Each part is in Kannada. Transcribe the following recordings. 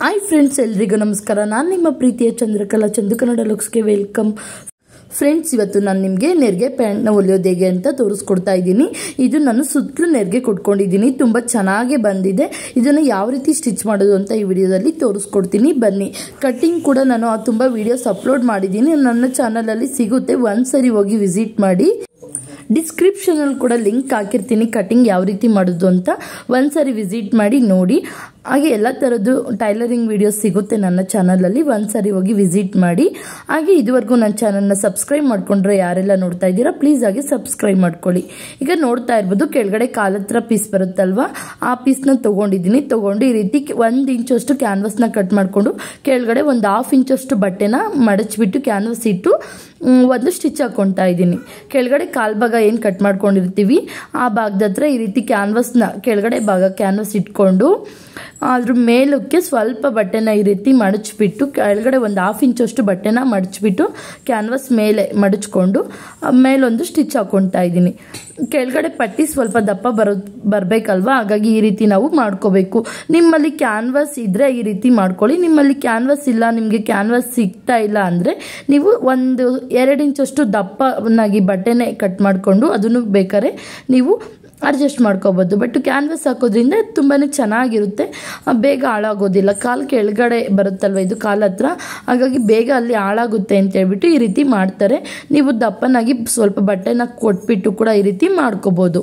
ಹಾಯ್ ಫ್ರೆಂಡ್ಸ್ ಎಲ್ರಿಗೂ ನಮಸ್ಕಾರ ನಾನು ನಿಮ್ಮ ಪ್ರೀತಿಯ ಚಂದ್ರಕಲಾ ಚಂದು ಕನ್ನಡ ಲುಕ್ಸ್ಗೆ ವೆಲ್ಕಮ್ ಫ್ರೆಂಡ್ಸ್ ಇವತ್ತು ನಾನು ನಿಮಗೆ ನೆರಿಗೆ ಪ್ಯಾಂಟ್ನ ಹೊಲಿಯೋದು ಹೇಗೆ ಅಂತ ತೋರಿಸ್ಕೊಡ್ತಾ ಇದ್ದೀನಿ ಇದು ನಾನು ಸುತ್ತಲೂ ನೆರಿಗೆ ಕೊಟ್ಕೊಂಡಿದ್ದೀನಿ ತುಂಬ ಚೆನ್ನಾಗಿ ಬಂದಿದೆ ಇದನ್ನು ಯಾವ ರೀತಿ ಸ್ಟಿಚ್ ಮಾಡೋದು ಅಂತ ಈ ವಿಡಿಯೋದಲ್ಲಿ ತೋರಿಸ್ಕೊಡ್ತೀನಿ ಬನ್ನಿ ಕಟ್ಟಿಂಗ್ ಕೂಡ ನಾನು ತುಂಬ ವಿಡಿಯೋಸ್ ಅಪ್ಲೋಡ್ ಮಾಡಿದ್ದೀನಿ ನನ್ನ ಚಾನಲಲ್ಲಿ ಸಿಗುತ್ತೆ ಒಂದ್ಸರಿ ಹೋಗಿ ವಿಸಿಟ್ ಮಾಡಿ ಡಿಸ್ಕ್ರಿಪ್ಷನಲ್ಲಿ ಕೂಡ ಲಿಂಕ್ ಹಾಕಿರ್ತೀನಿ ಕಟಿಂಗ್ ಯಾವ ರೀತಿ ಮಾಡೋದು ಅಂತ ಒಂದ್ಸರಿ ವಿಸಿಟ್ ಮಾಡಿ ನೋಡಿ ಹಾಗೆ ಎಲ್ಲ ಥರದ್ದು ಟೈಲರಿಂಗ್ ವಿಡಿಯೋಸ್ ಸಿಗುತ್ತೆ ನನ್ನ ಚಾನಲಲ್ಲಿ ಒಂದ್ಸರಿ ಹೋಗಿ ವಿಸಿಟ್ ಮಾಡಿ ಹಾಗೆ ಇದುವರೆಗೂ ನನ್ನ ಚಾನಲ್ನ ಸಬ್ಸ್ಕ್ರೈಬ್ ಮಾಡ್ಕೊಂಡ್ರೆ ಯಾರೆಲ್ಲ ನೋಡ್ತಾ ಇದ್ದೀರಾ ಪ್ಲೀಸ್ ಆಗಿ ಸಬ್ಸ್ಕ್ರೈಬ್ ಮಾಡ್ಕೊಳ್ಳಿ ಈಗ ನೋಡ್ತಾ ಇರ್ಬೋದು ಕೆಳಗಡೆ ಕಾಲತ್ರ ಪೀಸ್ ಬರುತ್ತಲ್ವಾ ಆ ಪೀಸ್ನ ತೊಗೊಂಡಿದ್ದೀನಿ ತೊಗೊಂಡು ಈ ರೀತಿ ಒಂದು ಇಂಚಷ್ಟು ಕ್ಯಾನ್ವಸ್ನ ಕಟ್ ಮಾಡಿಕೊಂಡು ಕೆಳಗಡೆ ಒಂದು ಹಾಫ್ ಇಂಚಷ್ಟು ಬಟ್ಟೆನ ಮಡಚ್ಬಿಟ್ಟು ಕ್ಯಾನ್ವಸ್ ಇಟ್ಟು ಒಂದು ಸ್ಟಿಚ್ ಹಾಕೊತಾ ಇದ್ದೀನಿ ಕೆಳಗಡೆ ಕಾಲ್ ಭಾಗ ಏನು ಕಟ್ ಮಾಡ್ಕೊಂಡಿರ್ತೀವಿ ಆ ಭಾಗದ ಹತ್ರ ಈ ರೀತಿ ಕ್ಯಾನ್ವಸ್ನ ಕೆಳಗಡೆ ಭಾಗ ಕ್ಯಾನ್ವಸ್ ಇಟ್ಕೊಂಡು ಅದ್ರ ಮೇಲಕ್ಕೆ ಸ್ವಲ್ಪ ಬಟ್ಟೆನ ಈ ರೀತಿ ಮಡಚ್ಬಿಟ್ಟು ಕೆಳಗಡೆ ಒಂದು ಹಾಫ್ ಇಂಚಷ್ಟು ಬಟ್ಟೆನ ಮಡಚ್ಬಿಟ್ಟು ಕ್ಯಾನ್ವಸ್ ಮೇಲೆ ಮಡಚ್ಕೊಂಡು ಮೇಲೊಂದು ಸ್ಟಿಚ್ ಹಾಕೊತಾ ಇದ್ದೀನಿ ಕೆಳಗಡೆ ಪಟ್ಟಿ ಸ್ವಲ್ಪ ದಪ್ಪ ಬರೋ ಬರಬೇಕಲ್ವಾ ಹಾಗಾಗಿ ಈ ರೀತಿ ನಾವು ಮಾಡ್ಕೋಬೇಕು ನಿಮ್ಮಲ್ಲಿ ಕ್ಯಾನ್ವಸ್ ಇದ್ದರೆ ಈ ರೀತಿ ಮಾಡ್ಕೊಳ್ಳಿ ನಿಮ್ಮಲ್ಲಿ ಕ್ಯಾನ್ವಸ್ ಇಲ್ಲ ನಿಮಗೆ ಕ್ಯಾನ್ವಸ್ ಸಿಗ್ತಾ ಇಲ್ಲ ಅಂದರೆ ನೀವು ಒಂದು ಎರಡು ಇಂಚಷ್ಟು ದಪ್ಪನಾಗಿ ಬಟ್ಟೆನೇ ಕಟ್ ಮಾಡಿಕೊಂಡು ಅದನ್ನು ಬೇಕಾದ್ರೆ ನೀವು ಅಡ್ಜಸ್ಟ್ ಮಾಡ್ಕೋಬೋದು ಬಟ್ ಕ್ಯಾನ್ವಸ್ ಹಾಕೋದ್ರಿಂದ ತುಂಬಾ ಚೆನ್ನಾಗಿರುತ್ತೆ ಬೇಗ ಹಾಳಾಗೋದಿಲ್ಲ ಕಾಲು ಕೆಳಗಡೆ ಬರುತ್ತಲ್ವ ಇದು ಕಾಲ ಹತ್ರ ಹಾಗಾಗಿ ಬೇಗ ಅಲ್ಲಿ ಹಾಳಾಗುತ್ತೆ ಅಂತ ಹೇಳ್ಬಿಟ್ಟು ಈ ರೀತಿ ಮಾಡ್ತಾರೆ ನೀವು ದಪ್ಪನಾಗಿ ಸ್ವಲ್ಪ ಬಟ್ಟೆನ ಕೊಟ್ಬಿಟ್ಟು ಕೂಡ ಈ ರೀತಿ ಮಾಡ್ಕೋಬೋದು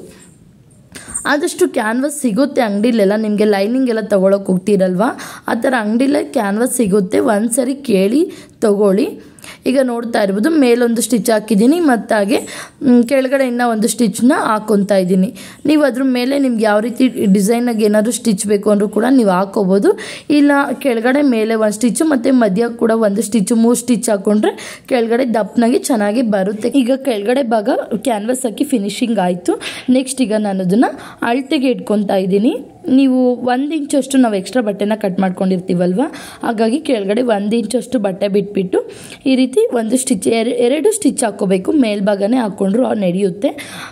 ಆದಷ್ಟು ಕ್ಯಾನ್ವಸ್ ಸಿಗುತ್ತೆ ಅಂಗಡಿಲೆಲ್ಲ ನಿಮಗೆ ಲೈನಿಂಗ್ ಎಲ್ಲ ತೊಗೊಳಕ್ಕೆ ಹೋಗ್ತೀರಲ್ವ ಆ ಥರ ಅಂಗಡಿಲೇ ಕ್ಯಾನ್ವಸ್ ಸಿಗುತ್ತೆ ಒಂದ್ಸರಿ ಕೇಳಿ ತಗೊಳ್ಳಿ ಈಗ ನೋಡ್ತಾ ಇರ್ಬೋದು ಮೇಲೊಂದು ಸ್ಟಿಚ್ ಹಾಕಿದ್ದೀನಿ ಮತ್ತು ಹಾಗೆ ಕೆಳಗಡೆ ಇನ್ನೂ ಒಂದು ಸ್ಟಿಚ್ನ ಹಾಕ್ಕೊತಾ ಇದ್ದೀನಿ ನೀವು ಅದ್ರ ಮೇಲೆ ನಿಮ್ಗೆ ಯಾವ ರೀತಿ ಡಿಸೈನಾಗಿ ಏನಾದರೂ ಸ್ಟಿಚ್ ಬೇಕು ಅಂದರೂ ಕೂಡ ನೀವು ಹಾಕೋಬೋದು ಇಲ್ಲ ಕೆಳಗಡೆ ಮೇಲೆ ಒಂದು ಸ್ಟಿಚ್ಚು ಮತ್ತು ಮಧ್ಯ ಕೂಡ ಒಂದು ಸ್ಟಿಚ್ಚು ಮೂರು ಸ್ಟಿಚ್ ಹಾಕ್ಕೊಂಡ್ರೆ ಕೆಳಗಡೆ ದಪ್ಪನಾಗಿ ಚೆನ್ನಾಗಿ ಬರುತ್ತೆ ಈಗ ಕೆಳಗಡೆ ಭಾಗ ಕ್ಯಾನ್ವಸ್ ಹಾಕಿ ಫಿನಿಶಿಂಗ್ ಆಯಿತು ನೆಕ್ಸ್ಟ್ ಈಗ ನಾನು ಅದನ್ನು ಅಳತೆಗೆ ಇಟ್ಕೊತಾ ಇದ್ದೀನಿ ನೀವು ಒಂದು ಇಂಚಷ್ಟು ನಾವು ಎಕ್ಸ್ಟ್ರಾ ಬಟ್ಟೆನ ಕಟ್ ಮಾಡ್ಕೊಂಡಿರ್ತೀವಲ್ವ ಹಾಗಾಗಿ ಕೆಳಗಡೆ ಒಂದು ಇಂಚಷ್ಟು ಬಟ್ಟೆ ಬಿಟ್ಬಿಟ್ಟು ಈ ರೀತಿ ಒಂದು ಸ್ಟಿಚ್ ಎರಡು ಸ್ಟಿಚ್ ಹಾಕ್ಕೋಬೇಕು ಮೇಲ್ಭಾಗನೇ ಹಾಕ್ಕೊಂಡ್ರು ನಡೆಯುತ್ತೆ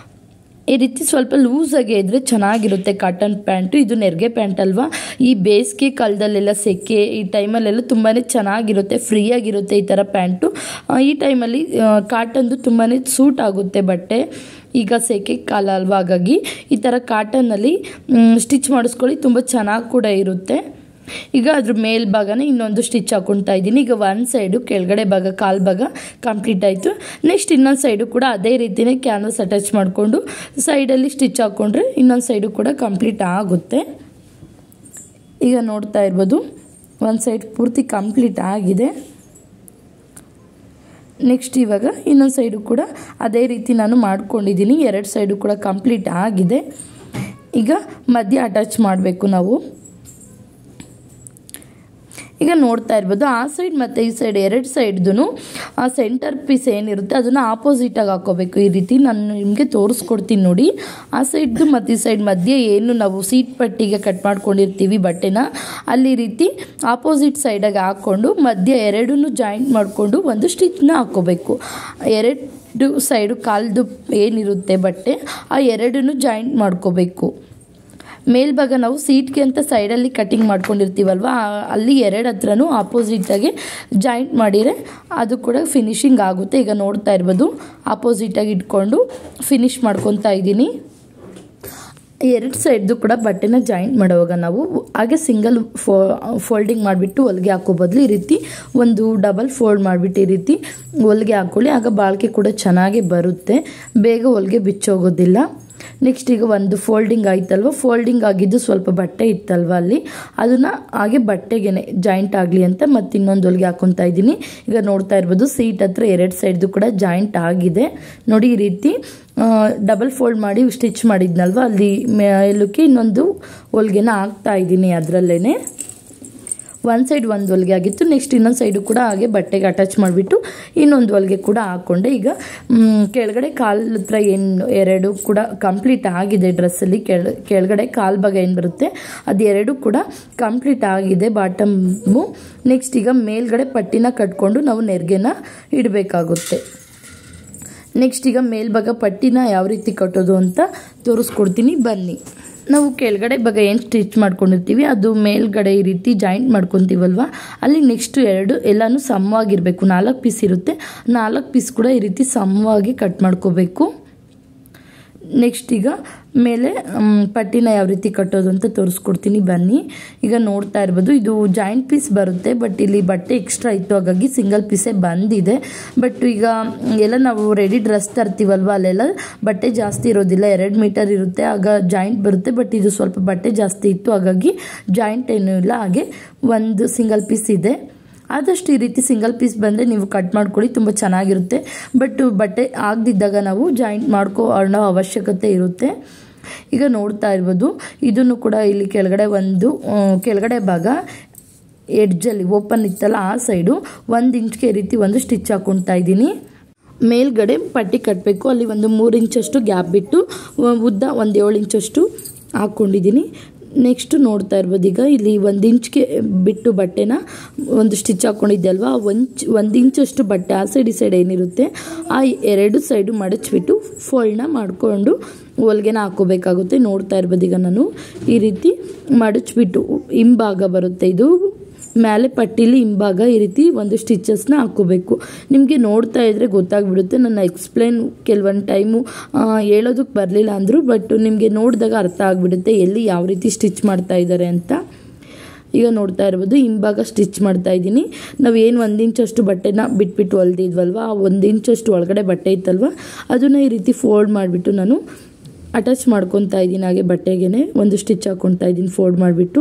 ಈ ರೀತಿ ಸ್ವಲ್ಪ ಲೂಸಾಗೆ ಇದ್ದರೆ ಚೆನ್ನಾಗಿರುತ್ತೆ ಕಾಟನ್ ಪ್ಯಾಂಟು ಇದು ನೆರಿಗೆ ಪ್ಯಾಂಟ್ ಅಲ್ವಾ ಈ ಬೇಸಿಗೆ ಕಾಲದಲ್ಲೆಲ್ಲ ಸೆಕೆ ಈ ಟೈಮಲ್ಲೆಲ್ಲ ತುಂಬಾ ಚೆನ್ನಾಗಿರುತ್ತೆ ಫ್ರೀಯಾಗಿರುತ್ತೆ ಈ ಥರ ಪ್ಯಾಂಟು ಈ ಟೈಮಲ್ಲಿ ಕಾಟನ್ದು ತುಂಬಾ ಸೂಟ್ ಆಗುತ್ತೆ ಬಟ್ಟೆ ಈಗ ಸೆಕೆ ಕಾಲ ಅಲ್ವಾ ಹಾಗಾಗಿ ಈ ಥರ ಕಾಟನ್ನಲ್ಲಿ ಸ್ಟಿಚ್ ಮಾಡಿಸ್ಕೊಳ್ಳಿ ತುಂಬ ಚೆನ್ನಾಗಿ ಕೂಡ ಇರುತ್ತೆ ಈಗ ಅದ್ರ ಮೇಲ್ಭಾಗನೇ ಇನ್ನೊಂದು ಸ್ಟಿಚ್ ಹಾಕೊತಾ ಇದ್ದೀನಿ ಈಗ ಒಂದು ಸೈಡು ಕೆಳಗಡೆ ಭಾಗ ಕಾಲು ಭಾಗ ಕಂಪ್ಲೀಟ್ ಆಯಿತು ನೆಕ್ಸ್ಟ್ ಇನ್ನೊಂದು ಸೈಡು ಕೂಡ ಅದೇ ರೀತಿಯೇ ಕ್ಯಾನ್ವಸ್ ಅಟ್ಯಾಚ್ ಮಾಡಿಕೊಂಡು ಸೈಡಲ್ಲಿ ಸ್ಟಿಚ್ ಹಾಕ್ಕೊಂಡ್ರೆ ಇನ್ನೊಂದು ಸೈಡು ಕೂಡ ಕಂಪ್ಲೀಟ್ ಆಗುತ್ತೆ ಈಗ ನೋಡ್ತಾ ಇರ್ಬೋದು ಒಂದು ಸೈಡ್ ಪೂರ್ತಿ ಕಂಪ್ಲೀಟ್ ಆಗಿದೆ ನೆಕ್ಸ್ಟ್ ಇವಾಗ ಇನ್ನೊಂದು ಸೈಡು ಕೂಡ ಅದೇ ರೀತಿ ನಾನು ಮಾಡ್ಕೊಂಡಿದ್ದೀನಿ ಎರಡು ಸೈಡು ಕೂಡ ಕಂಪ್ಲೀಟ್ ಆಗಿದೆ ಈಗ ಮಧ್ಯ ಅಟ್ಯಾಚ್ ಮಾಡಬೇಕು ನಾವು ಈಗ ನೋಡ್ತಾ ಇರ್ಬೋದು ಆ ಸೈಡ್ ಮತ್ತು ಈ ಸೈಡ್ ಎರಡು ಸೈಡ್ದು ಆ ಸೆಂಟರ್ ಪೀಸ್ ಏನಿರುತ್ತೆ ಅದನ್ನು ಆಪೋಸಿಟಾಗಿ ಹಾಕೋಬೇಕು ಈ ರೀತಿ ನಾನು ನಿಮಗೆ ತೋರಿಸ್ಕೊಡ್ತೀನಿ ನೋಡಿ ಆ ಸೈಡ್ದು ಮತ್ತು ಈ ಸೈಡ್ ಮಧ್ಯೆ ಏನು ನಾವು ಸೀಟ್ ಪಟ್ಟಿಗೆ ಕಟ್ ಮಾಡ್ಕೊಂಡಿರ್ತೀವಿ ಬಟ್ಟೆನ ಅಲ್ಲಿ ರೀತಿ ಆಪೋಸಿಟ್ ಸೈಡಾಗಿ ಹಾಕ್ಕೊಂಡು ಮಧ್ಯ ಎರಡನ್ನೂ ಜಾಯಿಂಟ್ ಮಾಡಿಕೊಂಡು ಒಂದು ಸ್ಟಿಚ್ನ ಹಾಕ್ಕೋಬೇಕು ಎರಡು ಸೈಡು ಕಾಲ್ದು ಏನಿರುತ್ತೆ ಬಟ್ಟೆ ಆ ಎರಡನ್ನೂ ಜಾಯಿಂಟ್ ಮಾಡ್ಕೋಬೇಕು ಮೇಲ್ಭಾಗ ನಾವು ಸೀಟ್ಗೆ ಅಂತ ಸೈಡಲ್ಲಿ ಕಟಿಂಗ್ ಮಾಡ್ಕೊಂಡಿರ್ತೀವಲ್ವ ಅಲ್ಲಿ ಎರಡು ಹತ್ರನೂ ಆಪೋಸಿಟಾಗಿ ಜಾಯಿಂಟ್ ಮಾಡಿದರೆ ಅದು ಕೂಡ ಫಿನಿಶಿಂಗ್ ಆಗುತ್ತೆ ಈಗ ನೋಡ್ತಾ ಇರ್ಬೋದು ಆಪೋಸಿಟಾಗಿ ಇಟ್ಕೊಂಡು ಫಿನಿಶ್ ಮಾಡ್ಕೊತಾ ಇದ್ದೀನಿ ಎರಡು ಸೈಡ್ದು ಕೂಡ ಬಟ್ಟೆನ ಜಾಯಿಂಟ್ ಮಾಡುವಾಗ ನಾವು ಹಾಗೆ ಸಿಂಗಲ್ ಫೋ ಫೋಲ್ಡಿಂಗ್ ಮಾಡಿಬಿಟ್ಟು ಹೊಲಿಗೆ ಹಾಕೋ ಬದಲು ಈ ರೀತಿ ಒಂದು ಡಬಲ್ ಫೋಲ್ಡ್ ಮಾಡಿಬಿಟ್ಟು ಈ ರೀತಿ ಹೊಲಿಗೆ ಹಾಕ್ಕೊಳ್ಳಿ ಆಗ ಬಾಳಿಕೆ ಕೂಡ ಚೆನ್ನಾಗಿ ಬರುತ್ತೆ ಬೇಗ ಹೊಲಿಗೆ ಬಿಚ್ಚೋಗೋದಿಲ್ಲ ನೆಕ್ಸ್ಟ್ ಈಗ ಒಂದು ಫೋಲ್ಡಿಂಗ್ ಆಯ್ತಲ್ವ ಫೋಲ್ಡಿಂಗ್ ಆಗಿದ್ದು ಸ್ವಲ್ಪ ಬಟ್ಟೆ ಇತ್ತಲ್ವ ಅಲ್ಲಿ ಅದನ್ನು ಹಾಗೆ ಬಟ್ಟೆಗೆ ಜಾಯಿಂಟ್ ಆಗಲಿ ಅಂತ ಮತ್ತೆ ಇನ್ನೊಂದು ಹೊಲಿಗೆ ಹಾಕೊತಾ ಇದ್ದೀನಿ ಈಗ ನೋಡ್ತಾ ಇರ್ಬೋದು ಸೀಟ್ ಹತ್ರ ಎರಡು ಸೈಡ್ದು ಕೂಡ ಜಾಯಿಂಟ್ ಆಗಿದೆ ನೋಡಿ ಈ ರೀತಿ ಡಬಲ್ ಫೋಲ್ಡ್ ಮಾಡಿ ಸ್ಟಿಚ್ ಮಾಡಿದ್ನಲ್ವ ಅಲ್ಲಿ ಮೇಲಕ್ಕೆ ಇನ್ನೊಂದು ಹೊಲಿಗೆನ ಹಾಕ್ತಾ ಇದ್ದೀನಿ ಅದರಲ್ಲೇ ಒಂದು ಸೈಡ್ ಒಂದು ಹೊಲಿಗೆ ಆಗಿತ್ತು ನೆಕ್ಸ್ಟ್ ಇನ್ನೊಂದು ಸೈಡು ಕೂಡ ಹಾಗೆ ಬಟ್ಟೆಗೆ ಅಟ್ಯಾಚ್ ಮಾಡಿಬಿಟ್ಟು ಇನ್ನೊಂದು ಹೊಲಿಗೆ ಕೂಡ ಹಾಕ್ಕೊಂಡೆ ಈಗ ಕೆಳಗಡೆ ಕಾಲು ಹತ್ರ ಏನು ಎರಡು ಕೂಡ ಕಂಪ್ಲೀಟ್ ಆಗಿದೆ ಡ್ರೆಸ್ಸಲ್ಲಿ ಕೆಳ ಕೆಳಗಡೆ ಕಾಲು ಭಾಗ ಏನು ಬರುತ್ತೆ ಅದು ಎರಡು ಕೂಡ ಕಂಪ್ಲೀಟ್ ಆಗಿದೆ ಬಾಟಮ್ಮು ನೆಕ್ಸ್ಟ್ ಈಗ ಮೇಲ್ಗಡೆ ಪಟ್ಟಿನ ಕಟ್ಕೊಂಡು ನಾವು ನೆರಿಗೆನ ಇಡಬೇಕಾಗುತ್ತೆ ನೆಕ್ಸ್ಟ್ ಈಗ ಮೇಲ್ಭಾಗ ಪಟ್ಟಿನ ಯಾವ ರೀತಿ ಕಟ್ಟೋದು ಅಂತ ತೋರಿಸ್ಕೊಡ್ತೀನಿ ಬನ್ನಿ ನಾವು ಕೆಳಗಡೆ ಭಾಗ ಏನು ಸ್ಟಿಚ್ ಮಾಡ್ಕೊಂಡಿರ್ತೀವಿ ಅದು ಮೇಲ್ಗಡೆ ಈ ರೀತಿ ಜಾಯಿಂಟ್ ಮಾಡ್ಕೊತೀವಲ್ವ ಅಲ್ಲಿ ನೆಕ್ಸ್ಟ್ ಎರಡು ಎಲ್ಲನೂ ಸಮವಾಗಿರಬೇಕು ನಾಲ್ಕು ಪೀಸ್ ಇರುತ್ತೆ ನಾಲ್ಕು ಪೀಸ್ ಕೂಡ ಈ ರೀತಿ ಸಮವಾಗಿ ಕಟ್ ಮಾಡ್ಕೋಬೇಕು ನೆಕ್ಸ್ಟ್ ಈಗ ಮೇಲೆ ಮ್, ಪಟ್ಟಿನ ಯಾವ ರೀತಿ ಕಟ್ಟೋದು ಅಂತ ತೋರಿಸ್ಕೊಡ್ತೀನಿ ಬನ್ನಿ ಈಗ ನೋಡ್ತಾ ಇರ್ಬೋದು ಇದು ಜಾಯಿಂಟ್ ಪೀಸ್ ಬರುತ್ತೆ ಬಟ್ ಇಲ್ಲಿ ಬಟ್ಟೆ ಎಕ್ಸ್ಟ್ರಾ ಇತ್ತು ಹಾಗಾಗಿ ಸಿಂಗಲ್ ಪೀಸೇ ಬಂದಿದೆ ಬಟ್ ಈಗ ಎಲ್ಲ ನಾವು ರೆಡಿ ಡ್ರೆಸ್ ತರ್ತೀವಲ್ವ ಅಲ್ಲೆಲ್ಲ ಬಟ್ಟೆ ಜಾಸ್ತಿ ಇರೋದಿಲ್ಲ ಎರಡು ಮೀಟರ್ ಇರುತ್ತೆ ಆಗ ಜಾಯಿಂಟ್ ಬರುತ್ತೆ ಬಟ್ ಇದು ಸ್ವಲ್ಪ ಬಟ್ಟೆ ಜಾಸ್ತಿ ಇತ್ತು ಹಾಗಾಗಿ ಜಾಯಿಂಟ್ ಏನೂ ಇಲ್ಲ ಹಾಗೆ ಒಂದು ಸಿಂಗಲ್ ಪೀಸ್ ಇದೆ ಆದಷ್ಟು ಈ ರೀತಿ ಸಿಂಗಲ್ ಪೀಸ್ ಬಂದರೆ ನೀವು ಕಟ್ ಮಾಡ್ಕೊಳ್ಳಿ ತುಂಬ ಚೆನ್ನಾಗಿರುತ್ತೆ ಬಟ್ ಬಟ್ಟೆ ಆಗದಿದ್ದಾಗ ನಾವು ಜಾಯಿಂಟ್ ಮಾಡ್ಕೊ ಅನ್ನೋ ಅವಶ್ಯಕತೆ ಇರುತ್ತೆ ಈಗ ನೋಡ್ತಾ ಇರ್ಬೋದು ಇದನ್ನು ಕೂಡ ಇಲ್ಲಿ ಕೆಳಗಡೆ ಒಂದು ಆ, ಕೆಳಗಡೆ ಭಾಗ ಎಡ್ಜಲ್ಲಿ ಓಪನ್ ಇತ್ತಲ್ಲ ಆ ಸೈಡು ಒಂದು ಇಂಚ್ಗೆ ಈ ರೀತಿ ಒಂದು ಸ್ಟಿಚ್ ಹಾಕೊಳ್ತಾ ಇದ್ದೀನಿ ಮೇಲ್ಗಡೆ ಪಟ್ಟಿ ಕಟ್ಟಬೇಕು ಅಲ್ಲಿ ಒಂದು ಮೂರು ಇಂಚಷ್ಟು ಗ್ಯಾಪ್ ಬಿಟ್ಟು ಆ, ಉದ್ದ ಒಂದು ಏಳು ಇಂಚಷ್ಟು ಹಾಕ್ಕೊಂಡಿದ್ದೀನಿ ನೆಕ್ಸ್ಟ್ ನೋಡ್ತಾ ಇರ್ಬೋದು ಈಗ ಇಲ್ಲಿ ಒಂದು ಇಂಚ್ಗೆ ಬಿಟ್ಟು ಬಟ್ಟೆನ ಒಂದು ಸ್ಟಿಚ್ ಹಾಕ್ಕೊಂಡಿದ್ದೆ ಅಲ್ವಾ ಒಂದು ಒಂದು ಇಂಚಷ್ಟು ಬಟ್ಟೆ ಆ ಸೈಡ್ ಈ ಸೈಡ್ ಏನಿರುತ್ತೆ ಆ ಎರಡು ಸೈಡು ಮಡಚ್ಬಿಟ್ಟು ಫೋಲ್ಡ್ನ ಮಾಡಿಕೊಂಡು ಹೊಲ್ಗೆನ ಹಾಕೋಬೇಕಾಗುತ್ತೆ ನೋಡ್ತಾ ಇರ್ಬೋದು ಈಗ ನಾನು ಈ ರೀತಿ ಮಡಚ್ಬಿಟ್ಟು ಹಿಂಭಾಗ ಬರುತ್ತೆ ಇದು ಮೇಲೆ ಪಟ್ಟಿಲಿ ಹಿಂಭಾಗ ಈ ರೀತಿ ಒಂದು ಸ್ಟಿಚಸ್ನ ಹಾಕೋಬೇಕು ನಿಮಗೆ ನೋಡ್ತಾ ಇದ್ರೆ ಗೊತ್ತಾಗ್ಬಿಡುತ್ತೆ ನನ್ನ ಎಕ್ಸ್ಪ್ಲೇನ್ ಕೆಲವೊಂದು ಟೈಮು ಹೇಳೋದಕ್ಕೆ ಬರಲಿಲ್ಲ ಅಂದರು ಬಟ್ ನಿಮಗೆ ನೋಡಿದಾಗ ಅರ್ಥ ಆಗಿಬಿಡುತ್ತೆ ಎಲ್ಲಿ ಯಾವ ರೀತಿ ಸ್ಟಿಚ್ ಮಾಡ್ತಾ ಇದ್ದಾರೆ ಅಂತ ಈಗ ನೋಡ್ತಾ ಇರ್ಬೋದು ಹಿಂಭಾಗ ಸ್ಟಿಚ್ ಮಾಡ್ತಾ ಇದ್ದೀನಿ ನಾವು ಏನು ಒಂದು ಇಂಚಷ್ಟು ಬಟ್ಟೆನ ಬಿಟ್ಬಿಟ್ಟು ಹೊಲ್ದಿದ್ವಲ್ವ ಆ ಒಂದು ಇಂಚಷ್ಟು ಒಳಗಡೆ ಬಟ್ಟೆ ಇತ್ತಲ್ವ ಅದನ್ನು ಈ ರೀತಿ ಫೋಲ್ಡ್ ಮಾಡಿಬಿಟ್ಟು ನಾನು ಅಟ್ಯಾಚ್ ಮಾಡ್ಕೊತಾ ಇದ್ದೀನಿ ಹಾಗೆ ಬಟ್ಟೆಗೆ ಒಂದು ಸ್ಟಿಚ್ ಹಾಕ್ಕೊತಾ ಇದ್ದೀನಿ ಫೋಲ್ಡ್ ಮಾಡಿಬಿಟ್ಟು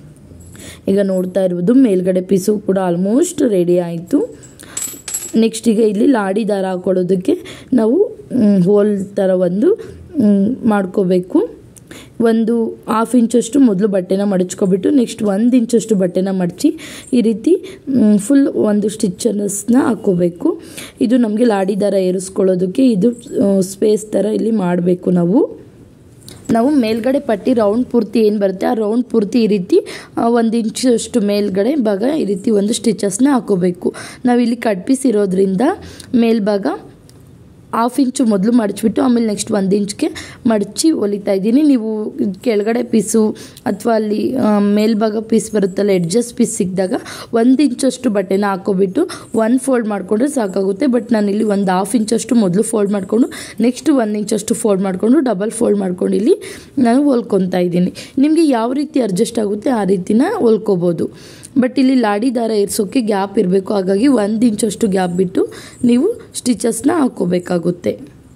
ಈಗ ನೋಡ್ತಾ ಇರ್ಬೋದು ಮೇಲ್ಗಡೆ ಪೀಸು ಕೂಡ ಆಲ್ಮೋಸ್ಟ್ ರೆಡಿ ಆಯಿತು ನೆಕ್ಸ್ಟ್ ಈಗ ಇಲ್ಲಿ ಲಾಡಿ ದಾರ ಹಾಕೊಳ್ಳೋದಕ್ಕೆ ನಾವು ಹೋಲ್ ಥರ ಒಂದು ಮ್, ಮಾಡ್ಕೋಬೇಕು ಒಂದು ಹಾಫ್ ಇಂಚಷ್ಟು ಮೊದಲು ಬಟ್ಟೆನ ಮಡಚ್ಕೊಬಿಟ್ಟು ನೆಕ್ಸ್ಟ್ ಒಂದು ಇಂಚಷ್ಟು ಬಟ್ಟೆನ ಮಡಚಿ ಈ ರೀತಿ ಫುಲ್ ಒಂದು ಸ್ಟಿಚಸ್ನ ಹಾಕ್ಕೋಬೇಕು ಇದು ನಮಗೆ ಲಾಡಿ ದಾರ ಏರಿಸ್ಕೊಳ್ಳೋದಕ್ಕೆ ಇದು ಸ್ಪೇಸ್ ಥರ ಇಲ್ಲಿ ಮಾಡಬೇಕು ನಾವು ನಾವು ಮೇಲ್ಗಡೆ ಪಟ್ಟಿ ರೌಂಡ್ ಪೂರ್ತಿ ಏನು ಬರುತ್ತೆ ಆ ರೌಂಡ್ ಪೂರ್ತಿ ಈ ರೀತಿ ಒಂದು ಇಂಚಷ್ಟು ಮೇಲ್ಗಡೆ ಭಾಗ ಈ ರೀತಿ ಒಂದು ಸ್ಟಿಚಸ್ನ ಹಾಕೋಬೇಕು ನಾವಿಲ್ಲಿ ಕಟ್ ಪೀಸ್ ಇರೋದ್ರಿಂದ ಮೇಲ್ಭಾಗ ಹಾಫ್ ಇಂಚು ಮೊದಲು ಮಡಚ್ಬಿಟ್ಟು ಆಮೇಲೆ ನೆಕ್ಸ್ಟ್ ಒಂದು ಇಂಚ್ಗೆ ಮಡಚಿ ಹೊಲಿತಾ ಇದ್ದೀನಿ ನೀವು ಕೆಳಗಡೆ ಪೀಸು ಅಥವಾ ಅಲ್ಲಿ ಆ, ಮೇಲ್ಭಾಗ ಪೀಸ್ ಬರುತ್ತಲ್ಲ ಎಡ್ಜಸ್ ಪೀಸ್ ಸಿಕ್ಕಿದಾಗ ಒಂದು ಇಂಚಷ್ಟು ಬಟ್ಟೆನ ಹಾಕೋಬಿಟ್ಟು ಒನ್ ಫೋಲ್ಡ್ ಮಾಡಿಕೊಂಡ್ರೆ ಸಾಕಾಗುತ್ತೆ ಬಟ್ ನಾನು ಇಲ್ಲಿ ಒಂದು ಹಾಫ್ ಇಂಚಷ್ಟು ಮೊದಲು ಫೋಲ್ಡ್ ಮಾಡಿಕೊಂಡು ನೆಕ್ಸ್ಟ್ ಒಂದು ಇಂಚಷ್ಟು ಫೋಲ್ಡ್ ಮಾಡಿಕೊಂಡು ಡಬಲ್ ಫೋಲ್ಡ್ ಮಾಡ್ಕೊಂಡು ಇಲ್ಲಿ ನಾನು ಹೊಲ್ಕೊತಾ ಇದ್ದೀನಿ ನಿಮಗೆ ಯಾವ ರೀತಿ ಅಡ್ಜಸ್ಟ್ ಆಗುತ್ತೆ ಆ ರೀತಿನ ಹೊಲ್ಕೋಬೋದು ಬಟ್ ಇಲ್ಲಿ ಲಾಡಿ ದಾರ ಇರಿಸೋಕ್ಕೆ ಗ್ಯಾಪ್ ಇರಬೇಕು ಹಾಗಾಗಿ ಒಂದು ಇಂಚಷ್ಟು ಗ್ಯಾಪ್ ಬಿಟ್ಟು ನೀವು ಸ್ಟಿಚಸ್ನ ಹಾಕ್ಕೋಬೇಕಾಗುತ್ತೆ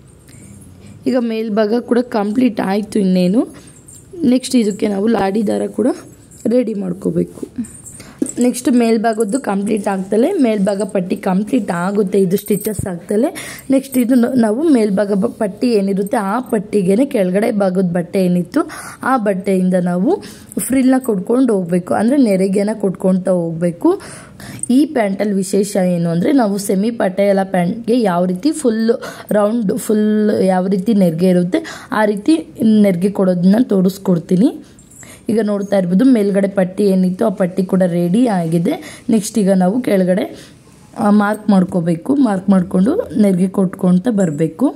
ಈಗ ಮೇಲ್ಭಾಗ ಕೂಡ ಕಂಪ್ಲೀಟ್ ಆಯಿತು ಇನ್ನೇನು ನೆಕ್ಸ್ಟ್ ಇದಕ್ಕೆ ನಾವು ಲಾಡಿ ದಾರ ಕೂಡ ರೆಡಿ ಮಾಡ್ಕೋಬೇಕು ನೆಕ್ಸ್ಟ್ ಮೇಲ್ಭಾಗದ್ದು ಕಂಪ್ಲೀಟ್ ಆಗ್ತಲೇ ಮೇಲ್ಭಾಗ ಪಟ್ಟಿ ಕಂಪ್ಲೀಟ್ ಆಗುತ್ತೆ ಇದು ಸ್ಟಿಚಸ್ ಆಗ್ತಲೇ ನೆಕ್ಸ್ಟ್ ಇದು ನ- ನಾವು ಮೇಲ್ಭಾಗ ಬ- ಪಟ್ಟಿ ಏನಿರುತ್ತೆ ಆ ಪಟ್ಟಿಗೆ ಕೆಳಗಡೆ ಭಾಗದ ಬಟ್ಟೆ ಏನಿತ್ತು ಆ ಬಟ್ಟೆಯಿಂದ ನಾವು ಫ್ರಿಲ್ನ ಕೊಡ್ಕೊಂಡು ಹೋಗಬೇಕು ಅಂದರೆ ನೆರಿಗೆನ ಕೊಟ್ಕೊಳ್ತಾ ಹೋಗಬೇಕು ಈ ಪ್ಯಾಂಟಲ್ಲಿ ವಿಶೇಷ ಏನು ಅಂದರೆ ನಾವು ಸೆಮಿ ಪಟೇಲ ಪ್ಯಾಂಟ್ಗೆ ಯಾವ ರೀತಿ ಫುಲ್ ರೌಂಡ್ ಫುಲ್ ಯಾವ ರೀತಿ ನೆರಿಗೆ ಇರುತ್ತೆ ಆ ರೀತಿ ನೆರಿಗೆ ಕೊಡೋದನ್ನ ತೋರಿಸ್ಕೊಡ್ತೀನಿ ಈಗ ನೋಡ್ತಾ ಇರ್ಬೋದು ಮೇಲ್ಗಡೆ ಪಟ್ಟಿ ಏನಿತ್ತು ಆ ಪಟ್ಟಿ ಕೂಡ ರೆಡಿ ಆಗಿದೆ ನೆಕ್ಸ್ಟ್ ಈಗ ನಾವು ಕೆಳಗಡೆ ಮಾರ್ಕ್ ಮಾಡ್ಕೋಬೇಕು ಮಾರ್ಕ್ ಮಾಡಿಕೊಂಡು ನೆರಿಗೆ ಕೊಟ್ಕೊಳ್ತಾ ಬರಬೇಕು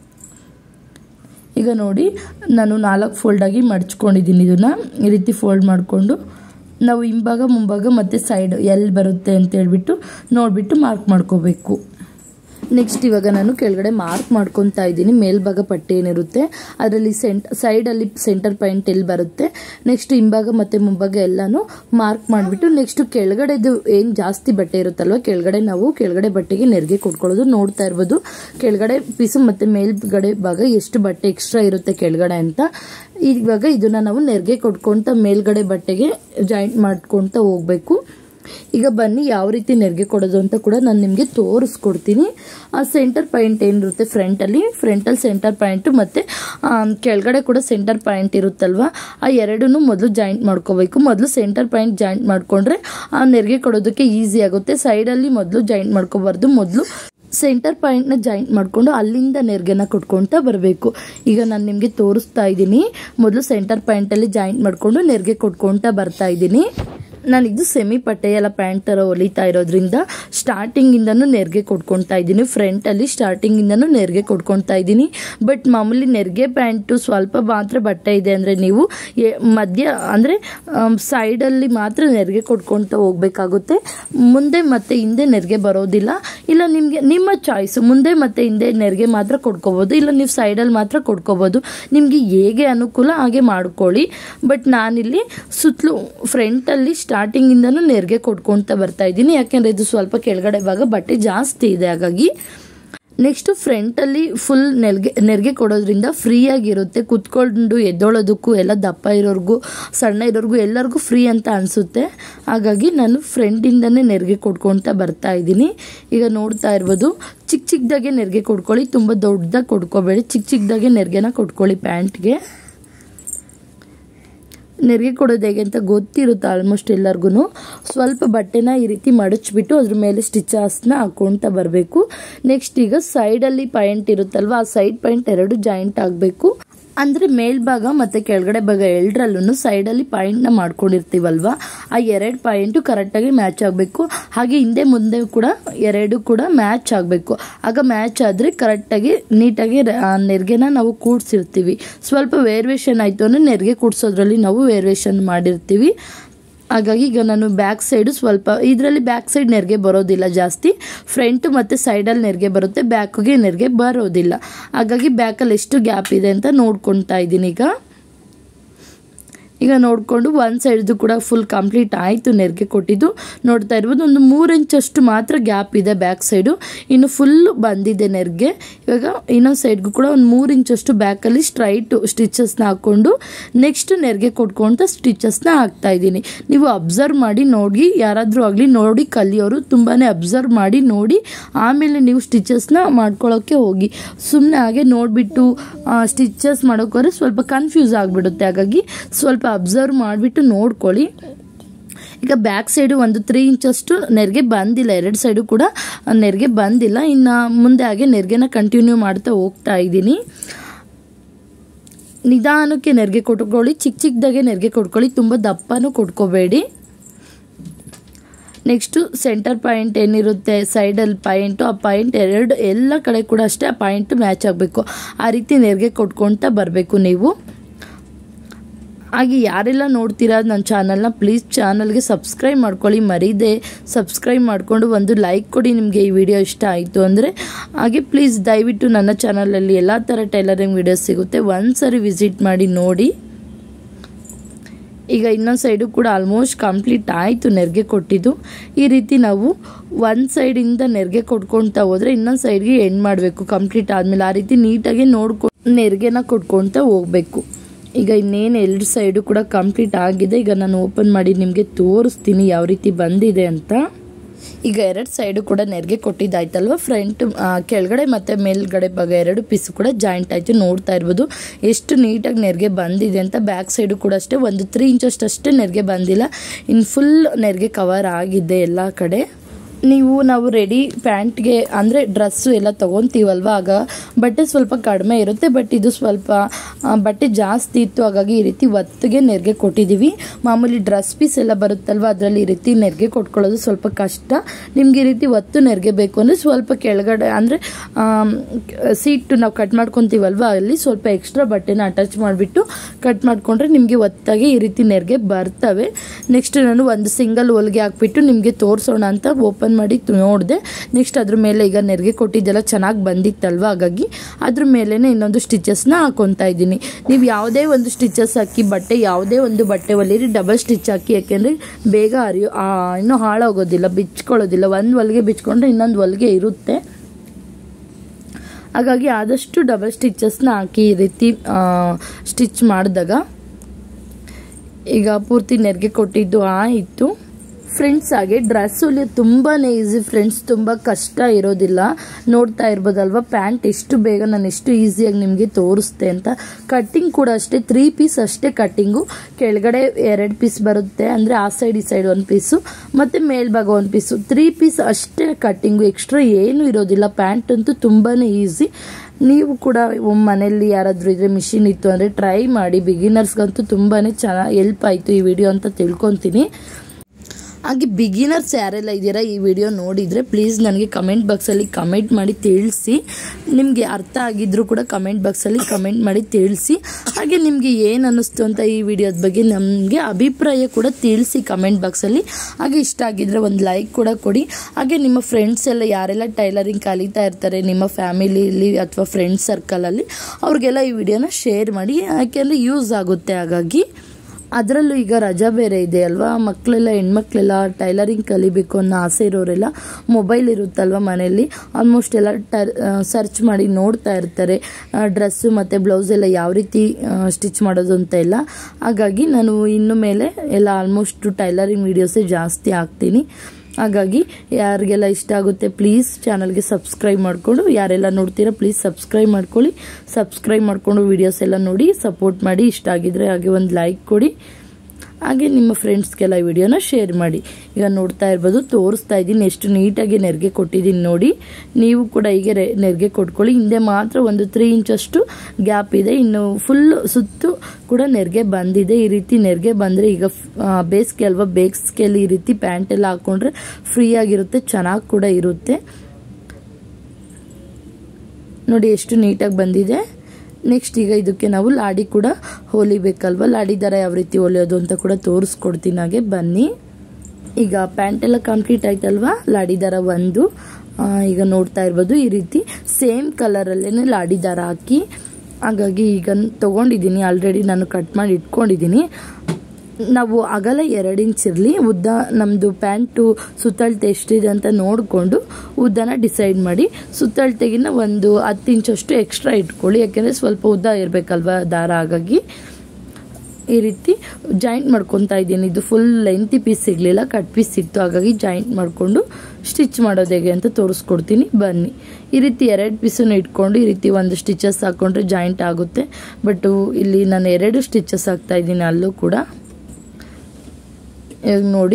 ಈಗ ನೋಡಿ ನಾನು ನಾಲ್ಕು ಫೋಲ್ಡಾಗಿ ಮಡ್ಚ್ಕೊಂಡಿದ್ದೀನಿ ಇದನ್ನು ಈ ರೀತಿ ಫೋಲ್ಡ್ ಮಾಡಿಕೊಂಡು ನಾವು ಹಿಂಭಾಗ ಮುಂಭಾಗ ಮತ್ತು ಸೈಡ್ ಎಲ್ಲಿ ಬರುತ್ತೆ ಅಂತ ಹೇಳ್ಬಿಟ್ಟು ನೋಡಿಬಿಟ್ಟು ಮಾರ್ಕ್ ಮಾಡ್ಕೋಬೇಕು ನೆಕ್ಸ್ಟ್ ಇವಾಗ ನಾನು ಕೆಳಗಡೆ ಮಾರ್ಕ್ ಮಾಡ್ಕೊತಾ ಇದ್ದೀನಿ ಮೇಲ್ಭಾಗ ಪಟ್ಟಿ ಏನಿರುತ್ತೆ ಅದರಲ್ಲಿ ಸೆಂಟ್ ಸೈಡಲ್ಲಿ ಸೆಂಟರ್ ಪಾಯಿಂಟ್ ಎಲ್ಲಿ ಬರುತ್ತೆ ನೆಕ್ಸ್ಟ್ ಹಿಂಭಾಗ ಮತ್ತು ಮುಂಭಾಗ ಎಲ್ಲಾನು ಮಾರ್ಕ್ ಮಾಡಿಬಿಟ್ಟು ನೆಕ್ಸ್ಟ್ ಕೆಳಗಡೆದು ಏನು ಜಾಸ್ತಿ ಬಟ್ಟೆ ಇರುತ್ತಲ್ವ ಕೆಳಗಡೆ ನಾವು ಕೆಳಗಡೆ ಬಟ್ಟೆಗೆ ನೆರಿಗೆ ಕೊಟ್ಕೊಳ್ಳೋದು ನೋಡ್ತಾ ಇರ್ಬೋದು ಕೆಳಗಡೆ ಪೀಸು ಮತ್ತು ಮೇಲ್ಗಡೆ ಭಾಗ ಎಷ್ಟು ಬಟ್ಟೆ ಎಕ್ಸ್ಟ್ರಾ ಇರುತ್ತೆ ಕೆಳಗಡೆ ಅಂತ ಇವಾಗ ಇದನ್ನ ನಾವು ನೆರಿಗೆ ಕೊಟ್ಕೊಂತ ಮೇಲ್ಗಡೆ ಬಟ್ಟೆಗೆ ಜಾಯಿಂಟ್ ಮಾಡ್ಕೊತ ಹೋಗ್ಬೇಕು ಈಗ ಬನ್ನಿ ಯಾವ ರೀತಿ ನೆರಿಗೆ ಕೊಡೋದು ಅಂತ ಕೂಡ ನಾನು ನಿಮಗೆ ತೋರಿಸ್ಕೊಡ್ತೀನಿ ಆ ಸೆಂಟರ್ ಪಾಯಿಂಟ್ ಏನಿರುತ್ತೆ ಫ್ರಂಟಲ್ಲಿ ಫ್ರಂಟಲ್ಲಿ ಸೆಂಟರ್ ಪಾಯಿಂಟು ಮತ್ತು ಕೆಳಗಡೆ ಕೂಡ ಸೆಂಟರ್ ಪಾಯಿಂಟ್ ಇರುತ್ತಲ್ವ ಆ ಎರಡನ್ನೂ ಮೊದಲು ಜಾಯಿಂಟ್ ಮಾಡ್ಕೋಬೇಕು ಮೊದಲು ಸೆಂಟರ್ ಪಾಯಿಂಟ್ ಜಾಯಿಂಟ್ ಮಾಡಿಕೊಂಡ್ರೆ ಆ ನೆರಿಗೆ ಕೊಡೋದಕ್ಕೆ ಈಸಿ ಆಗುತ್ತೆ ಸೈಡಲ್ಲಿ ಮೊದಲು ಜಾಯಿಂಟ್ ಮಾಡ್ಕೋಬಾರ್ದು ಮೊದಲು ಸೆಂಟರ್ ಪಾಯಿಂಟ್ನ ಜಾಯಿಂಟ್ ಮಾಡಿಕೊಂಡು ಅಲ್ಲಿಂದ ನೆರಿಗೆನ ಕೊಟ್ಕೊಳ್ತಾ ಬರಬೇಕು ಈಗ ನಾನು ನಿಮಗೆ ತೋರಿಸ್ತಾ ಇದ್ದೀನಿ ಮೊದಲು ಸೆಂಟರ್ ಪಾಯಿಂಟಲ್ಲಿ ಜಾಯಿಂಟ್ ಮಾಡಿಕೊಂಡು ನೆರಿಗೆ ಕೊಟ್ಕೊಳ್ತಾ ಬರ್ತಾ ಇದ್ದೀನಿ ನಾನಿದು ಸೆಮಿ ಪಟ್ಟೆ ಎಲ್ಲ ಪ್ಯಾಂಟ್ ಥರ ಹೊಲಿತಾ ಇರೋದ್ರಿಂದ ಸ್ಟಾರ್ಟಿಂಗಿಂದನೂ ನೆರಿಗೆ ಕೊಟ್ಕೊಳ್ತಾ ಇದ್ದೀನಿ ಫ್ರಂಟಲ್ಲಿ ಸ್ಟಾರ್ಟಿಂಗಿಂದನೂ ನೆರಿಗೆ ಕೊಟ್ಕೊಳ್ತಾ ಇದ್ದೀನಿ ಬಟ್ ಮಾಮೂಲಿ ನೆರಿಗೆ ಪ್ಯಾಂಟು ಸ್ವಲ್ಪ ಮಾತ್ರ ಬಟ್ಟೆ ಇದೆ ಅಂದರೆ ನೀವು ಎ- ಮಧ್ಯ ಅಂದರೆ ಸೈಡಲ್ಲಿ ಮಾತ್ರ ನೆರಿಗೆ ಕೊಟ್ಕೊಳ್ತಾ ಹೋಗ್ಬೇಕಾಗುತ್ತೆ ಮುಂದೆ ಮತ್ತೆ ಹಿಂದೆ ನೆರಿಗೆ ಬರೋದಿಲ್ಲ ಇಲ್ಲ ನಿಮಗೆ ನಿಮ್ಮ ಚಾಯ್ಸ್ ಮುಂದೆ ಮತ್ತೆ ಹಿಂದೆ ನೆರಿಗೆ ಮಾತ್ರ ಕೊಡ್ಕೋಬೋದು ಇಲ್ಲ ನೀವು ಸೈಡಲ್ಲಿ ಮಾತ್ರ ಕೊಡ್ಕೋಬೋದು ನಿಮಗೆ ಹೇಗೆ ಅನುಕೂಲ ಹಾಗೆ ಮಾಡ್ಕೊಳ್ಳಿ ಬಟ್ ನಾನಿಲ್ಲಿ ಸುತ್ತಲೂ ಫ್ರಂಟಲ್ಲಿ ಸ್ಟಾರ್ಟಿಂಗಿಂದನೂ ನೆರಿಗೆ ಕೊಟ್ಕೊಳ್ತಾ ಬರ್ತಾ ಇದ್ದೀನಿ ಯಾಕೆಂದರೆ ಇದು ಸ್ವಲ್ಪ ಕೆಳಗಡೆ ಭಾಗ ಬಟ್ಟೆ ಜಾಸ್ತಿ ಇದೆ ಹಾಗಾಗಿ ನೆಕ್ಸ್ಟು ಫ್ರಂಟಲ್ಲಿ ಫುಲ್ ನೆರಿಗೆ ನೆರಿಗೆ ಕೊಡೋದ್ರಿಂದ ಫ್ರೀಯಾಗಿರುತ್ತೆ ಕುತ್ಕೊಂಡು ಎದ್ದೊಳೋದಕ್ಕೂ ಎಲ್ಲ ದಪ್ಪ ಇರೋರ್ಗೂ ಸಣ್ಣ ಇರೋರ್ಗೂ ಎಲ್ಲರಿಗೂ ಫ್ರೀ ಅಂತ ಅನಿಸುತ್ತೆ ಹಾಗಾಗಿ ನಾನು ಫ್ರಂಟಿಂದನೇ ನೆರಿಗೆ ಕೊಡ್ಕೊಳ್ತಾ ಬರ್ತಾ ಇದ್ದೀನಿ ಈಗ ನೋಡ್ತಾ ಇರ್ಬೋದು ಚಿಕ್ಕ ಚಿಕ್ಕದಾಗೆ ನೆರಿಗೆ ಕೊಡ್ಕೊಳ್ಳಿ ತುಂಬ ದೊಡ್ಡದಾಗಿ ಕೊಡ್ಕೋಬೇಡಿ ಚಿಕ್ಕ ಚಿಕ್ಕದಾಗೆ ನೆರಿಗೆನ ಕೊಟ್ಕೊಳ್ಳಿ ಪ್ಯಾಂಟ್ಗೆ ನೆರಿಗೆ ಕೊಡೋದು ಹೇಗೆ ಅಂತ ಗೊತ್ತಿರುತ್ತೆ ಆಲ್ಮೋಸ್ಟ್ ಎಲ್ಲರಿಗೂ ಸ್ವಲ್ಪ ಬಟ್ಟೆನ ಈ ರೀತಿ ಮಡಚ್ಬಿಟ್ಟು ಅದ್ರ ಮೇಲೆ ಸ್ಟಿಚಸ್ನ ಹಾಕ್ಕೊಳ್ತಾ ಬರಬೇಕು ನೆಕ್ಸ್ಟ್ ಈಗ ಸೈಡಲ್ಲಿ ಪಾಯಿಂಟ್ ಇರುತ್ತಲ್ವ ಆ ಸೈಡ್ ಪಾಯಿಂಟ್ ಎರಡು ಜಾಯಿಂಟ್ ಆಗಬೇಕು ಅಂದರೆ ಮೇಲ್ಭಾಗ ಮತ್ತು ಕೆಳಗಡೆ ಭಾಗ ಎರಡರಲ್ಲೂ ಸೈಡಲ್ಲಿ ಪಾಯಿಂಟ್ನ ಮಾಡ್ಕೊಂಡಿರ್ತೀವಲ್ವ ಆ ಎರಡು ಪಾಯಿಂಟು ಕರೆಕ್ಟಾಗಿ ಮ್ಯಾಚ್ ಆಗಬೇಕು ಹಾಗೆ ಹಿಂದೆ ಮುಂದೆ ಕೂಡ ಎರಡು ಕೂಡ ಮ್ಯಾಚ್ ಆಗಬೇಕು ಆಗ ಮ್ಯಾಚ್ ಆದರೆ ಕರೆಕ್ಟಾಗಿ ನೀಟಾಗಿ ರ- ಆ ನೆರಿಗೆನ ನಾವು ಕೂಡ್ಸಿರ್ತೀವಿ ಸ್ವಲ್ಪ ವೇರಿಯೇಷನ್ ಆಯಿತು ಅಂದರೆ ನೆರಿಗೆ ಕೂಡ್ಸೋದ್ರಲ್ಲಿ ನಾವು ವೇರಿಯೇಷನ್ ಮಾಡಿರ್ತೀವಿ ಹಾಗಾಗಿ ಈಗ ನಾನು ಬ್ಯಾಕ್ ಸೈಡು ಸ್ವಲ್ಪ ಇದರಲ್ಲಿ ಬ್ಯಾಕ್ ಸೈಡ್ ನೆರಿಗೆ ಬರೋದಿಲ್ಲ ಜಾಸ್ತಿ ಫ್ರಂಟ್ ಮತ್ತು ಸೈಡಲ್ಲಿ ನೆರಿಗೆ ಬರುತ್ತೆ ಬ್ಯಾಕ್ಗೆ ನೆರಿಗೆ ಬರೋದಿಲ್ಲ ಹಾಗಾಗಿ ಬ್ಯಾಕಲ್ಲಿ ಎಷ್ಟು ಗ್ಯಾಪ್ ಇದೆ ಅಂತ ನೋಡ್ಕೊತಾ ಇದ್ದೀನಿ ಈಗ ಈಗ ನೋಡಿಕೊಂಡು ಒಂದು ಸೈಡ್ದು ಕೂಡ ಫುಲ್ ಕಂಪ್ಲೀಟ್ ಆಯಿತು ನೆರಿಗೆ ಕೊಟ್ಟಿದ್ದು ನೋಡ್ತಾ ಇರ್ಬೋದು ಒಂದು ಮೂರು ಇಂಚಷ್ಟು ಮಾತ್ರ ಗ್ಯಾಪ್ ಇದೆ ಬ್ಯಾಕ್ ಸೈಡು ಇನ್ನು ಫುಲ್ಲು ಬಂದಿದೆ ನೆರಿಗೆ ಇವಾಗ ಇನ್ನೊಂದು ಸೈಡ್ಗೂ ಕೂಡ ಒಂದು ಮೂರು ಇಂಚಷ್ಟು ಬ್ಯಾಕಲ್ಲಿ ಸ್ಟ್ರೈಟು ಸ್ಟಿಚಸ್ನ ಹಾಕ್ಕೊಂಡು ನೆಕ್ಸ್ಟ್ ನೆರಿಗೆ ಕೊಟ್ಕೊಂತ ಸ್ಟಿಚಸ್ನ ಹಾಕ್ತಾ ಇದ್ದೀನಿ ನೀವು ಅಬ್ಸರ್ವ್ ಮಾಡಿ ನೋಡಿ ಯಾರಾದರೂ ಆಗಲಿ ನೋಡಿ ಕಲಿಯೋರು ತುಂಬಾ ಅಬ್ಸರ್ವ್ ಮಾಡಿ ನೋಡಿ ಆಮೇಲೆ ನೀವು ಸ್ಟಿಚಸ್ನ ಮಾಡ್ಕೊಳ್ಳೋಕ್ಕೆ ಹೋಗಿ ಸುಮ್ಮನೆ ಹಾಗೆ ನೋಡಿಬಿಟ್ಟು ಸ್ಟಿಚಸ್ ಮಾಡೋಕ್ಕೋದ್ರೆ ಸ್ವಲ್ಪ ಕನ್ಫ್ಯೂಸ್ ಆಗಿಬಿಡುತ್ತೆ ಹಾಗಾಗಿ ಸ್ವಲ್ಪ ಅಬ್ಸರ್ವ್ ಮಾಡಿಬಿಟ್ಟು ನೋಡ್ಕೊಳ್ಳಿ ಈಗ ಬ್ಯಾಕ್ ಸೈಡು ಒಂದು ತ್ರೀ ಇಂಚಷ್ಟು ನೆರಿಗೆ ಬಂದಿಲ್ಲ ಎರಡು ಸೈಡು ಕೂಡ ನೆರಿಗೆ ಬಂದಿಲ್ಲ ಇನ್ನು ಮುಂದೆ ಹಾಗೆ ನೆರಿಗೆನ ಕಂಟಿನ್ಯೂ ಮಾಡ್ತಾ ಹೋಗ್ತಾ ಇದ್ದೀನಿ ನಿಧಾನಕ್ಕೆ ನೆರಿಗೆ ಕೊಟ್ಕೊಳ್ಳಿ ಚಿಕ್ಕ ಚಿಕ್ಕದಾಗೆ ನೆರಿಗೆ ಕೊಟ್ಕೊಳ್ಳಿ ತುಂಬ ದಪ್ಪನೂ ಕೊಟ್ಕೋಬೇಡಿ ನೆಕ್ಸ್ಟು ಸೆಂಟರ್ ಪಾಯಿಂಟ್ ಏನಿರುತ್ತೆ ಸೈಡಲ್ಲಿ ಪಾಯಿಂಟು ಆ ಪಾಯಿಂಟ್ ಎರಡು ಎಲ್ಲ ಕಡೆ ಕೂಡ ಅಷ್ಟೇ ಆ ಪಾಯಿಂಟ್ ಮ್ಯಾಚ್ ಆಗಬೇಕು ಆ ರೀತಿ ನೆರಿಗೆ ಕೊಟ್ಕೊಳ್ತಾ ಬರಬೇಕು ನೀವು ಹಾಗೆ ಯಾರೆಲ್ಲ ನೋಡ್ತೀರಾ ನನ್ನ ಚಾನಲ್ನ ಪ್ಲೀಸ್ ಚಾನಲ್ಗೆ ಸಬ್ಸ್ಕ್ರೈಬ್ ಮಾಡ್ಕೊಳ್ಳಿ ಮರೀದೆ ಸಬ್ಸ್ಕ್ರೈಬ್ ಮಾಡಿಕೊಂಡು ಒಂದು ಲೈಕ್ ಕೊಡಿ ನಿಮಗೆ ಈ ವಿಡಿಯೋ ಇಷ್ಟ ಆಯಿತು ಅಂದರೆ ಹಾಗೆ ಪ್ಲೀಸ್ ದಯವಿಟ್ಟು ನನ್ನ ಚಾನಲಲ್ಲಿ ಎಲ್ಲ ಥರ ಟೈಲರಿಂಗ್ ವಿಡಿಯೋಸ್ ಸಿಗುತ್ತೆ ಒಂದು ಸರಿ ವಿಸಿಟ್ ಮಾಡಿ ನೋಡಿ ಈಗ ಇನ್ನೊಂದು ಸೈಡು ಕೂಡ ಆಲ್ಮೋಸ್ಟ್ ಕಂಪ್ಲೀಟ್ ಆಯಿತು ನೆರಿಗೆ ಕೊಟ್ಟಿದ್ದು ಈ ರೀತಿ ನಾವು ಒಂದು ಸೈಡಿಂದ ನೆರಿಗೆ ಕೊಟ್ಕೊಳ್ತಾ ಹೋದರೆ ಇನ್ನೊಂದು ಸೈಡ್ಗೆ ಎಂಡ್ ಮಾಡಬೇಕು ಕಂಪ್ಲೀಟ್ ಆದಮೇಲೆ ಆ ರೀತಿ ನೀಟಾಗಿ ನೋಡ್ಕೊ ನೆರಿಗೆನ ಕೊಟ್ಕೊಳ್ತಾ ಹೋಗಬೇಕು ಈಗ ಇನ್ನೇನು ಎರಡು ಸೈಡು ಕೂಡ ಕಂಪ್ಲೀಟ್ ಆಗಿದೆ ಈಗ ನಾನು ಓಪನ್ ಮಾಡಿ ನಿಮಗೆ ತೋರಿಸ್ತೀನಿ ಯಾವ ರೀತಿ ಬಂದಿದೆ ಅಂತ ಈಗ ಎರಡು ಸೈಡು ಕೂಡ ನೆರಿಗೆ ಕೊಟ್ಟಿದ್ದಾಯ್ತಲ್ವ ಫ್ರಂಟ್ ಕೆಳಗಡೆ ಮತ್ತು ಮೇಲ್ಗಡೆ ಭಾಗ ಎರಡು ಪೀಸು ಕೂಡ ಜಾಯಿಂಟ್ ಆಯಿತು ನೋಡ್ತಾ ಇರ್ಬೋದು ಎಷ್ಟು ನೀಟಾಗಿ ನೆರಿಗೆ ಬಂದಿದೆ ಅಂತ ಬ್ಯಾಕ್ ಸೈಡು ಕೂಡ ಅಷ್ಟೇ ಒಂದು ತ್ರೀ ಇಂಚಷ್ಟು ಅಷ್ಟೇ ನೆರಿಗೆ ಬಂದಿಲ್ಲ ಇನ್ನು ಫುಲ್ ನೆರಿಗೆ ಕವರ್ ಆಗಿದೆ ಎಲ್ಲ ಕಡೆ ನೀವು ನಾವು ರೆಡಿ ಪ್ಯಾಂಟ್ಗೆ ಅಂದರೆ ಡ್ರೆಸ್ಸು ಎಲ್ಲ ತೊಗೊತೀವಲ್ವ ಆಗ ಬಟ್ಟೆ ಸ್ವಲ್ಪ ಕಡಿಮೆ ಇರುತ್ತೆ ಬಟ್ ಇದು ಸ್ವಲ್ಪ ಆ, ಬಟ್ಟೆ ಜಾಸ್ತಿ ಇತ್ತು ಹಾಗಾಗಿ ಈ ರೀತಿ ಒತ್ತಿಗೆ ನೆರಿಗೆ ಕೊಟ್ಟಿದ್ದೀವಿ ಮಾಮೂಲಿ ಡ್ರೆಸ್ ಪೀಸ್ ಎಲ್ಲ ಬರುತ್ತಲ್ವ ಅದರಲ್ಲಿ ಈ ರೀತಿ ನೆರಿಗೆ ಕೊಟ್ಕೊಳ್ಳೋದು ಸ್ವಲ್ಪ ಕಷ್ಟ ನಿಮ್ಗೆ ಈ ರೀತಿ ಒತ್ತು ನೆರಿಗೆ ಬೇಕು ಅಂದರೆ ಸ್ವಲ್ಪ ಕೆಳಗಡೆ ಅಂದರೆ ಸೀಟು ನಾವು ಕಟ್ ಮಾಡ್ಕೊತೀವಲ್ವ ಅಲ್ಲಿ ಸ್ವಲ್ಪ ಎಕ್ಸ್ಟ್ರಾ ಬಟ್ಟೆನ ಅಟ್ಯಾಚ್ ಮಾಡಿಬಿಟ್ಟು ಕಟ್ ಮಾಡಿಕೊಂಡ್ರೆ ನಿಮಗೆ ಒತ್ತಾಗಿ ಈ ರೀತಿ ನೆರಿಗೆ ಬರ್ತವೆ ನೆಕ್ಸ್ಟ್ ನಾನು ಒಂದು ಸಿಂಗಲ್ ಹೊಲಿಗೆ ಹಾಕ್ಬಿಟ್ಟು ನಿಮಗೆ ತೋರಿಸೋಣ ಅಂತ ಓಪನ್ ಮಾಡಿ ನೋಡಿದೆ ನೆಕ್ಸ್ಟ್ ಅದ್ರ ಮೇಲೆ ಈಗ ನೆರಿಗೆ ಕೊಟ್ಟಿದ್ದೆಲ್ಲ ಚೆನ್ನಾಗಿ ಬಂದಿತ್ತಲ್ವ ಹಾಗಾಗಿ ಅದ್ರ ಮೇಲೇ ಇನ್ನೊಂದು ಸ್ಟಿಚಸ್ನ ಹಾಕೊತಾ ಇದ್ದೀನಿ ನೀವು ಯಾವುದೇ ಒಂದು ಸ್ಟಿಚಸ್ ಹಾಕಿ ಬಟ್ಟೆ ಯಾವುದೇ ಒಂದು ಬಟ್ಟೆ ಹೊಲಿರಿ ಡಬಲ್ ಸ್ಟಿಚ್ ಹಾಕಿ ಯಾಕೆಂದರೆ ಬೇಗ ಹರಿಯೋ ಆ, ಇನ್ನೂ ಹಾಳಾಗೋದಿಲ್ಲ ಬಿಚ್ಕೊಳ್ಳೋದಿಲ್ಲ ಒಂದು ಹೊಲಿಗೆ ಬಿಚ್ಕೊಂಡ್ರೆ ಇನ್ನೊಂದು ಹೊಲಿಗೆ ಇರುತ್ತೆ ಹಾಗಾಗಿ ಆದಷ್ಟು ಡಬಲ್ ಸ್ಟಿಚಸ್ನ ಹಾಕಿ ಈ ರೀತಿ ಸ್ಟಿಚ್ ಮಾಡಿದಾಗ ಈಗ ಪೂರ್ತಿ ನೆರಿಗೆ ಕೊಟ್ಟಿದ್ದು ಆಯಿತು ಫ್ರೆಂಡ್ಸ್ ಹಾಗೆ ಡ್ರೆಸ್ ಹೊಲಿಯೋದು ತುಂಬಾ ಈಸಿ ಫ್ರೆಂಡ್ಸ್ ತುಂಬ ಕಷ್ಟ ಇರೋದಿಲ್ಲ ನೋಡ್ತಾ ಇರ್ಬೋದಲ್ವಾ ಪ್ಯಾಂಟ್ ಎಷ್ಟು ಬೇಗ ನಾನು ಎಷ್ಟು ಈಸಿಯಾಗಿ ನಿಮಗೆ ತೋರಿಸ್ತೆ ಅಂತ ಕಟ್ಟಿಂಗ್ ಕೂಡ ಅಷ್ಟೇ ತ್ರೀ ಪೀಸ್ ಅಷ್ಟೇ ಕಟ್ಟಿಂಗು ಕೆಳಗಡೆ ಎರಡು ಪೀಸ್ ಬರುತ್ತೆ ಅಂದರೆ ಆ ಸೈಡ್ ಈ ಸೈಡ್ ಒಂದು ಪೀಸು ಮತ್ತು ಮೇಲ್ಭಾಗ ಒಂದು ಪೀಸು ತ್ರೀ ಪೀಸ್ ಅಷ್ಟೇ ಕಟ್ಟಿಂಗು ಎಕ್ಸ್ಟ್ರಾ ಏನೂ ಇರೋದಿಲ್ಲ ಪ್ಯಾಂಟ್ ಅಂತೂ ತುಂಬಾ ಈಸಿ ನೀವು ಕೂಡ ಮನೆಯಲ್ಲಿ ಯಾರಾದರೂ ಇದ್ರೆ ಮಿಷಿನ್ ಇತ್ತು ಅಂದರೆ ಟ್ರೈ ಮಾಡಿ ಬಿಗಿನರ್ಸ್ಗಂತೂ ತುಂಬಾ ಚೆನ್ನಾಗಿ ಹೆಲ್ಪ್ ಆಯಿತು ಈ ವಿಡಿಯೋ ಅಂತ ತಿಳ್ಕೊತೀನಿ ಹಾಗೆ ಬಿಗಿನರ್ಸ್ ಯಾರೆಲ್ಲ ಇದ್ದೀರಾ ಈ ವಿಡಿಯೋ ನೋಡಿದರೆ ಪ್ಲೀಸ್ ನನಗೆ ಕಮೆಂಟ್ ಬಾಕ್ಸಲ್ಲಿ ಕಮೆಂಟ್ ಮಾಡಿ ತಿಳಿಸಿ ನಿಮಗೆ ಅರ್ಥ ಆಗಿದ್ರೂ ಕೂಡ ಕಮೆಂಟ್ ಬಾಕ್ಸಲ್ಲಿ ಕಮೆಂಟ್ ಮಾಡಿ ತಿಳಿಸಿ ಹಾಗೆ ನಿಮಗೆ ಏನು ಅನ್ನಿಸ್ತು ಅಂತ ಈ ವಿಡಿಯೋದ ಬಗ್ಗೆ ನಮಗೆ ಅಭಿಪ್ರಾಯ ಕೂಡ ತಿಳಿಸಿ ಕಮೆಂಟ್ ಬಾಕ್ಸಲ್ಲಿ ಹಾಗೆ ಇಷ್ಟ ಆಗಿದ್ರೆ ಒಂದು ಲೈಕ್ ಕೂಡ ಕೊಡಿ ಹಾಗೆ ನಿಮ್ಮ ಫ್ರೆಂಡ್ಸ್ ಎಲ್ಲ ಯಾರೆಲ್ಲ ಟೈಲರಿಂಗ್ ಕಲಿತಾ ಇರ್ತಾರೆ ನಿಮ್ಮ ಫ್ಯಾಮಿಲಿಲಿ ಅಥವಾ ಫ್ರೆಂಡ್ಸ್ ಸರ್ಕಲಲ್ಲಿ ಅವ್ರಿಗೆಲ್ಲ ಈ ವಿಡಿಯೋನ ಶೇರ್ ಮಾಡಿ ಯಾಕೆಂದರೆ ಯೂಸ್ ಆಗುತ್ತೆ ಹಾಗಾಗಿ ಅದರಲ್ಲೂ ಈಗ ರಜಾ ಬೇರೆ ಇದೆ ಅಲ್ವಾ ಮಕ್ಕಳೆಲ್ಲ ಹೆಣ್ಮಕ್ಳೆಲ್ಲ ಟೈಲರಿಂಗ್ ಕಲಿಬೇಕು ಅನ್ನೋ ಆಸೆ ಇರೋರೆಲ್ಲ ಮೊಬೈಲ್ ಇರುತ್ತಲ್ವ ಮನೆಯಲ್ಲಿ ಆಲ್ಮೋಸ್ಟ್ ಎಲ್ಲ ಟರ್ ಸರ್ಚ್ ಮಾಡಿ ನೋಡ್ತಾ ಇರ್ತಾರೆ ಡ್ರೆಸ್ಸು ಮತ್ತು ಬ್ಲೌಸ್ ಎಲ್ಲ ಯಾವ ರೀತಿ ಸ್ಟಿಚ್ ಮಾಡೋದು ಅಂತ ಎಲ್ಲ ಹಾಗಾಗಿ ನಾನು ಇನ್ನು ಮೇಲೆ ಎಲ್ಲ ಆಲ್ಮೋಸ್ಟ್ ಟೈಲರಿಂಗ್ ವೀಡಿಯೋಸೇ ಜಾಸ್ತಿ ಹಾಕ್ತೀನಿ ಹಾಗಾಗಿ ಯಾರಿಗೆಲ್ಲ ಇಷ್ಟ ಆಗುತ್ತೆ ಪ್ಲೀಸ್ ಚಾನಲ್ಗೆ ಸಬ್ಸ್ಕ್ರೈಬ್ ಮಾಡಿಕೊಂಡು ಯಾರೆಲ್ಲ ನೋಡ್ತೀರಾ ಪ್ಲೀಸ್ ಸಬ್ಸ್ಕ್ರೈಬ್ ಮಾಡ್ಕೊಳ್ಳಿ ಸಬ್ಸ್ಕ್ರೈಬ್ ಮಾಡಿಕೊಂಡು ವೀಡಿಯೋಸ್ ಎಲ್ಲ ನೋಡಿ ಸಪೋರ್ಟ್ ಮಾಡಿ ಇಷ್ಟ ಆಗಿದ್ರೆ ಹಾಗೆ ಒಂದು ಲೈಕ್ ಕೊಡಿ ಹಾಗೆ ನಿಮ್ಮ ಫ್ರೆಂಡ್ಸ್ಗೆಲ್ಲ ಈ ವಿಡಿಯೋನ ಶೇರ್ ಮಾಡಿ ಈಗ ನೋಡ್ತಾ ಇರ್ಬೋದು ತೋರಿಸ್ತಾ ಇದ್ದೀನಿ ಎಷ್ಟು ನೀಟಾಗಿ ನೆರಿಗೆ ಕೊಟ್ಟಿದ್ದೀನಿ ನೋಡಿ ನೀವು ಕೂಡ ಹೀಗೆ ರೆ ನೆರಿಗೆ ಕೊಟ್ಕೊಳ್ಳಿ ಹಿಂದೆ ಮಾತ್ರ ಒಂದು ತ್ರೀ ಇಂಚಷ್ಟು ಗ್ಯಾಪ್ ಇದೆ ಇನ್ನು ಫುಲ್ ಸುತ್ತು ಕೂಡ ನೆರಿಗೆ ಬಂದಿದೆ ಈ ರೀತಿ ನೆರಿಗೆ ಬಂದರೆ ಈಗ ಬೇಸಿಗೆ ಅಲ್ವಾ ಬೇಸಿಗೆಯಲ್ಲಿ ಈ ರೀತಿ ಪ್ಯಾಂಟ್ ಎಲ್ಲ ಹಾಕೊಂಡ್ರೆ ಫ್ರೀ ಆಗಿರುತ್ತೆ ಚೆನ್ನಾಗಿ ಕೂಡ ಇರುತ್ತೆ ನೋಡಿ ಎಷ್ಟು ನೀಟಾಗಿ ಬಂದಿದೆ ನೆಕ್ಸ್ಟ್ ಈಗ ಇದಕ್ಕೆ ನಾವು ಲಾಡಿ ಕೂಡ ಹೊಲಿಬೇಕಲ್ವ ಲಾಡಿ ದರ ಯಾವ ರೀತಿ ಹೊಲಿಯೋದು ಅಂತ ಕೂಡ ತೋರಿಸ್ಕೊಡ್ತೀನಿ ಹಾಗೆ ಬನ್ನಿ ಈಗ ಪ್ಯಾಂಟ್ ಎಲ್ಲ ಕಂಪ್ಲೀಟ್ ಆಯ್ತಲ್ವಾ ಲಾಡಿ ದರ ಒಂದು ಈಗ ನೋಡ್ತಾ ಇರ್ಬೋದು ಈ ರೀತಿ ಸೇಮ್ ಕಲರಲ್ಲೇ ಲಾಡಿ ದರ ಹಾಕಿ ಹಾಗಾಗಿ ಈಗ ತೊಗೊಂಡಿದ್ದೀನಿ ಆಲ್ರೆಡಿ ನಾನು ಕಟ್ ಮಾಡಿ ಇಟ್ಕೊಂಡಿದ್ದೀನಿ ನಾವು ಅಗಲ ಎರಡು ಇಂಚ್ ಇರಲಿ ಉದ್ದ ನಮ್ಮದು ಪ್ಯಾಂಟು ಸುತ್ತಳತೆ ಎಷ್ಟಿದೆ ಅಂತ ನೋಡಿಕೊಂಡು ಉದ್ದನ ಡಿಸೈಡ್ ಮಾಡಿ ಸುತ್ತಳತೆಗಿನ ಒಂದು ಹತ್ತು ಇಂಚಷ್ಟು ಎಕ್ಸ್ಟ್ರಾ ಇಟ್ಕೊಳ್ಳಿ ಯಾಕೆಂದರೆ ಸ್ವಲ್ಪ ಉದ್ದ ಇರಬೇಕಲ್ವ ದಾರ ಹಾಗಾಗಿ ಈ ರೀತಿ ಜಾಯಿಂಟ್ ಮಾಡ್ಕೊತಾ ಇದ್ದೀನಿ ಇದು ಫುಲ್ ಲೆಂತಿ ಪೀಸ್ ಸಿಗಲಿಲ್ಲ ಕಟ್ ಪೀಸ್ ಸಿಕ್ತು ಹಾಗಾಗಿ ಜಾಯಿಂಟ್ ಮಾಡಿಕೊಂಡು ಸ್ಟಿಚ್ ಮಾಡೋದು ಹೇಗೆ ಅಂತ ತೋರಿಸ್ಕೊಡ್ತೀನಿ ಬನ್ನಿ ಈ ರೀತಿ ಎರಡು ಪೀಸನ್ನು ಇಟ್ಕೊಂಡು ಈ ರೀತಿ ಒಂದು ಸ್ಟಿಚಸ್ ಹಾಕ್ಕೊಂಡ್ರೆ ಜಾಯಿಂಟ್ ಆಗುತ್ತೆ ಬಟ್ ಇಲ್ಲಿ ನಾನು ಎರಡು ಸ್ಟಿಚಸ್ ಹಾಕ್ತಾ ಇದ್ದೀನಿ ಅಲ್ಲೂ ಕೂಡ ನೋಡಿ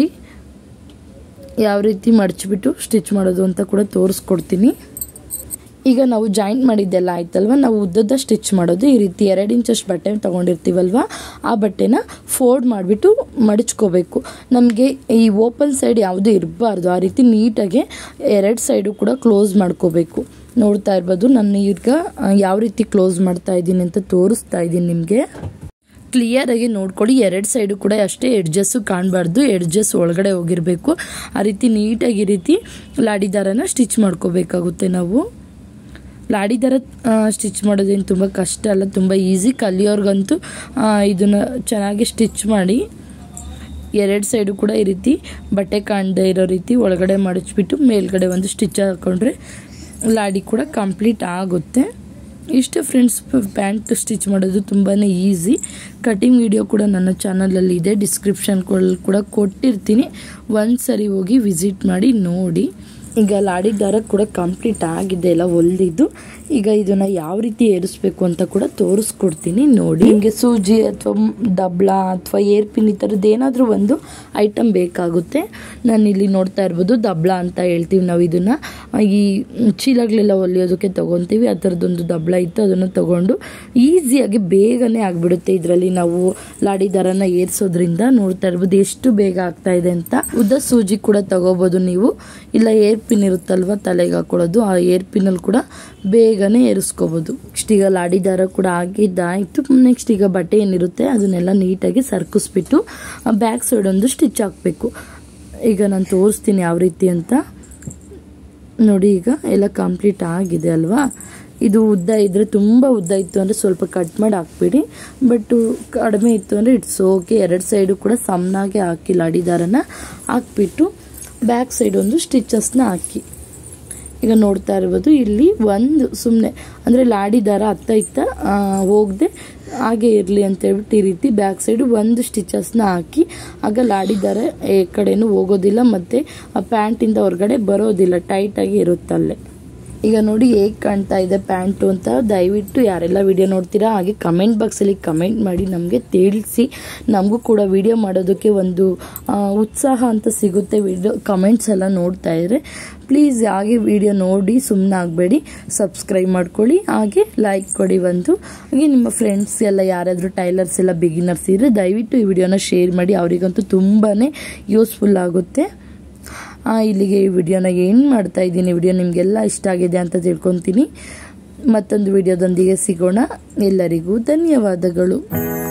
ಯಾವ ರೀತಿ ಮಡಚಿಬಿಟ್ಟು ಸ್ಟಿಚ್ ಮಾಡೋದು ಅಂತ ಕೂಡ ತೋರಿಸ್ಕೊಡ್ತೀನಿ ಈಗ ನಾವು ಜಾಯಿಂಟ್ ಮಾಡಿದ್ದೆಲ್ಲ ಆಯ್ತಲ್ವ ನಾವು ಉದ್ದದ ಸ್ಟಿಚ್ ಮಾಡೋದು ಈ ರೀತಿ ಎರಡು ಇಂಚಷ್ಟು ಬಟ್ಟೆ ತೊಗೊಂಡಿರ್ತೀವಲ್ವ ಆ ಬಟ್ಟೆನ ಫೋಲ್ಡ್ ಮಾಡಿಬಿಟ್ಟು ಮಡಚ್ಕೋಬೇಕು ನಮಗೆ ಈ ಓಪನ್ ಸೈಡ್ ಯಾವುದೂ ಇರಬಾರ್ದು ಆ ರೀತಿ ನೀಟಾಗಿ ಎರಡು ಸೈಡು ಕೂಡ ಕ್ಲೋಸ್ ಮಾಡ್ಕೋಬೇಕು ನೋಡ್ತಾ ಇರ್ಬೋದು ನಾನು ಈಗ ಯಾವ ರೀತಿ ಕ್ಲೋಸ್ ಮಾಡ್ತಾ ಇದ್ದೀನಿ ಅಂತ ತೋರಿಸ್ತಾ ಇದ್ದೀನಿ ನಿಮಗೆ ಕ್ಲಿಯರಾಗಿ ನೋಡ್ಕೊಳ್ಳಿ ಎರಡು ಸೈಡು ಕೂಡ ಅಷ್ಟೇ ಎಡ್ಜಸ್ಸು ಕಾಣಬಾರ್ದು ಎಡ್ಜಸ್ ಒಳಗಡೆ ಹೋಗಿರಬೇಕು ಆ ರೀತಿ ನೀಟಾಗಿ ಈ ರೀತಿ ಲಾಡಿ ದಾರನ ಸ್ಟಿಚ್ ಮಾಡ್ಕೋಬೇಕಾಗುತ್ತೆ ನಾವು ಲಾಡಿ ದರ ಸ್ಟಿಚ್ ಮಾಡೋದೇನು ತುಂಬ ಕಷ್ಟ ಅಲ್ಲ ತುಂಬ ಈಸಿ ಕಲಿಯೋರ್ಗಂತೂ ಇದನ್ನು ಚೆನ್ನಾಗಿ ಸ್ಟಿಚ್ ಮಾಡಿ ಎರಡು ಸೈಡು ಕೂಡ ಈ ರೀತಿ ಬಟ್ಟೆ ಕಾಣದೇ ಇರೋ ರೀತಿ ಒಳಗಡೆ ಮಡಚ್ಬಿಟ್ಟು ಮೇಲ್ಗಡೆ ಒಂದು ಸ್ಟಿಚ್ ಹಾಕ್ಕೊಂಡ್ರೆ ಲಾಡಿ ಕೂಡ ಕಂಪ್ಲೀಟ್ ಆಗುತ್ತೆ ಇಷ್ಟು ಫ್ರೆಂಡ್ಸ್ ಪ್ಯಾಂಟ್ ಸ್ಟಿಚ್ ಮಾಡೋದು ತುಂಬಾ ಈಸಿ ಕಟಿಂಗ್ ವಿಡಿಯೋ ಕೂಡ ನನ್ನ ಚಾನಲಲ್ಲಿ ಇದೆ ಡಿಸ್ಕ್ರಿಪ್ಷನ್ ಕೂಡ ಕೊಟ್ಟಿರ್ತೀನಿ ಒಂದು ಸರಿ ಹೋಗಿ ವಿಸಿಟ್ ಮಾಡಿ ನೋಡಿ ಈಗ ಲಾಡಿ ದಾರ ಕೂಡ ಕಂಪ್ಲೀಟ್ ಆಗಿದೆ ಎಲ್ಲ ಹೊಲ್ದಿದ್ದು ಈಗ ಇದನ್ನ ಯಾವ ರೀತಿ ಏರಿಸ್ಬೇಕು ಅಂತ ಕೂಡ ತೋರಿಸ್ಕೊಡ್ತೀನಿ ನೋಡಿ ಹಿಂಗೆ ಸೂಜಿ ಅಥವಾ ದಬ್ಳ ಅಥವಾ ಏರ್ ಪಿನ್ ಈ ಥರದ್ದು ಏನಾದರೂ ಒಂದು ಐಟಮ್ ಬೇಕಾಗುತ್ತೆ ನಾನು ಇಲ್ಲಿ ನೋಡ್ತಾ ಇರ್ಬೋದು ದಬ್ಳ ಅಂತ ಹೇಳ್ತೀವಿ ನಾವು ಇದನ್ನ ಈ ಚೀಲಗಳೆಲ್ಲ ಹೊಲಿಯೋದಕ್ಕೆ ತೊಗೊತೀವಿ ಆ ಥರದ್ದೊಂದು ದಬ್ಳ ಇತ್ತು ಅದನ್ನು ತಗೊಂಡು ಈಸಿಯಾಗಿ ಬೇಗನೆ ಆಗಿಬಿಡುತ್ತೆ ಇದರಲ್ಲಿ ನಾವು ಲಾಡಿ ದಾರನ ಏರಿಸೋದ್ರಿಂದ ನೋಡ್ತಾ ಇರ್ಬೋದು ಎಷ್ಟು ಬೇಗ ಆಗ್ತಾ ಇದೆ ಅಂತ ಉದ್ದ ಸೂಜಿ ಕೂಡ ತಗೋಬೋದು ನೀವು ಇಲ್ಲ ಏರ್ ಪಿನ್ ಇರುತ್ತಲ್ವ ತಲೆಗೆ ಹಾಕೊಳ್ಳೋದು ಆ ಏರ್ ಪಿನ್ನಲ್ಲಿ ಕೂಡ ಬೇಗನೆ ಏರಿಸ್ಕೋಬೋದು ನೆಕ್ಸ್ಟ್ ಈಗ ಲಾಡಿ ದಾರ ಕೂಡ ಆಗಿದ್ದಾಯಿತು ನೆಕ್ಸ್ಟ್ ಈಗ ಬಟ್ಟೆ ಏನಿರುತ್ತೆ ಅದನ್ನೆಲ್ಲ ನೀಟಾಗಿ ಸರ್ಕಿಸ್ಬಿಟ್ಟು ಬ್ಯಾಕ್ ಸೈಡ್ ಒಂದು ಸ್ಟಿಚ್ ಹಾಕಬೇಕು ಈಗ ನಾನು ತೋರಿಸ್ತೀನಿ ಯಾವ ರೀತಿ ಅಂತ ನೋಡಿ ಈಗ ಎಲ್ಲ ಕಂಪ್ಲೀಟ್ ಆಗಿದೆ ಅಲ್ವಾ ಇದು ಉದ್ದ ಇದ್ದರೆ ತುಂಬ ಉದ್ದ ಇತ್ತು ಅಂದರೆ ಸ್ವಲ್ಪ ಕಟ್ ಮಾಡಿ ಹಾಕ್ಬಿಡಿ ಬಟ್ ಕಡಿಮೆ ಇತ್ತು ಅಂದರೆ ಇಟ್ಸ್ ಓಕೆ ಎರಡು ಸೈಡು ಕೂಡ ಸಮನಾಗೆ ಹಾಕಿ ಲಾಡಿ ದಾರನ ಹಾಕ್ಬಿಟ್ಟು ಬ್ಯಾಕ್ ಸೈಡ್ ಒಂದು ಸ್ಟಿಚಸ್ನ ಹಾಕಿ ಈಗ ನೋಡ್ತಾ ಇರ್ಬೋದು ಇಲ್ಲಿ ಒಂದು ಸುಮ್ಮನೆ ಅಂದರೆ ಲಾಡಿ ದಾರ ಅತ್ತ ಇತ್ತ ಹೋಗದೆ ಹಾಗೆ ಇರಲಿ ಅಂತ ಹೇಳ್ಬಿಟ್ಟು ಈ ರೀತಿ ಬ್ಯಾಕ್ ಸೈಡ್ ಒಂದು ಸ್ಟಿಚಸ್ನ ಹಾಕಿ ಆಗ ಲಾಡಿ ದಾರ ಈ ಕಡೆನೂ ಹೋಗೋದಿಲ್ಲ ಮತ್ತು ಆ ಪ್ಯಾಂಟಿಂದ ಹೊರಗಡೆ ಬರೋದಿಲ್ಲ ಟೈಟಾಗಿ ಇರುತ್ತಲ್ಲೇ ಈಗ ನೋಡಿ ಹೇಗೆ ಕಾಣ್ತಾ ಇದೆ ಪ್ಯಾಂಟು ಅಂತ ದಯವಿಟ್ಟು ಯಾರೆಲ್ಲ ವಿಡಿಯೋ ನೋಡ್ತೀರಾ ಹಾಗೆ ಕಮೆಂಟ್ ಬಾಕ್ಸಲ್ಲಿ ಕಮೆಂಟ್ ಮಾಡಿ ನಮಗೆ ತಿಳಿಸಿ ನಮಗೂ ಕೂಡ ವಿಡಿಯೋ ಮಾಡೋದಕ್ಕೆ ಒಂದು ಆ, ಉತ್ಸಾಹ ಅಂತ ಸಿಗುತ್ತೆ ವಿಡಿಯೋ ಕಮೆಂಟ್ಸ್ ಎಲ್ಲ ನೋಡ್ತಾ ಇದ್ರೆ ಪ್ಲೀಸ್ ಹಾಗೆ ವಿಡಿಯೋ ನೋಡಿ ಸುಮ್ಮನೆ ಆಗಬೇಡಿ ಸಬ್ಸ್ಕ್ರೈಬ್ ಮಾಡ್ಕೊಳ್ಳಿ ಹಾಗೆ ಲೈಕ್ ಕೊಡಿ ಒಂದು ಹಾಗೆ ನಿಮ್ಮ ಫ್ರೆಂಡ್ಸ್ ಎಲ್ಲ ಯಾರಾದರೂ ಟೈಲರ್ಸ್ ಎಲ್ಲ ಬಿಗಿನರ್ಸ್ ಇದ್ದರೆ ದಯವಿಟ್ಟು ಈ ವಿಡಿಯೋನ ಶೇರ್ ಮಾಡಿ ಅವರಿಗಂತೂ ತುಂಬಾ ಯೂಸ್ಫುಲ್ ಆಗುತ್ತೆ ಆ, ಇಲ್ಲಿಗೆ ಈ ವಿಡಿಯೋನ ಏನು ಮಾಡ್ತಾ ಇದ್ದೀನಿ ವಿಡಿಯೋ ನಿಮಗೆಲ್ಲ ಇಷ್ಟ ಆಗಿದೆ ಅಂತ ತಿಳ್ಕೊತೀನಿ ಮತ್ತೊಂದು ವಿಡಿಯೋದೊಂದಿಗೆ ಸಿಗೋಣ ಎಲ್ಲರಿಗೂ ಧನ್ಯವಾದಗಳು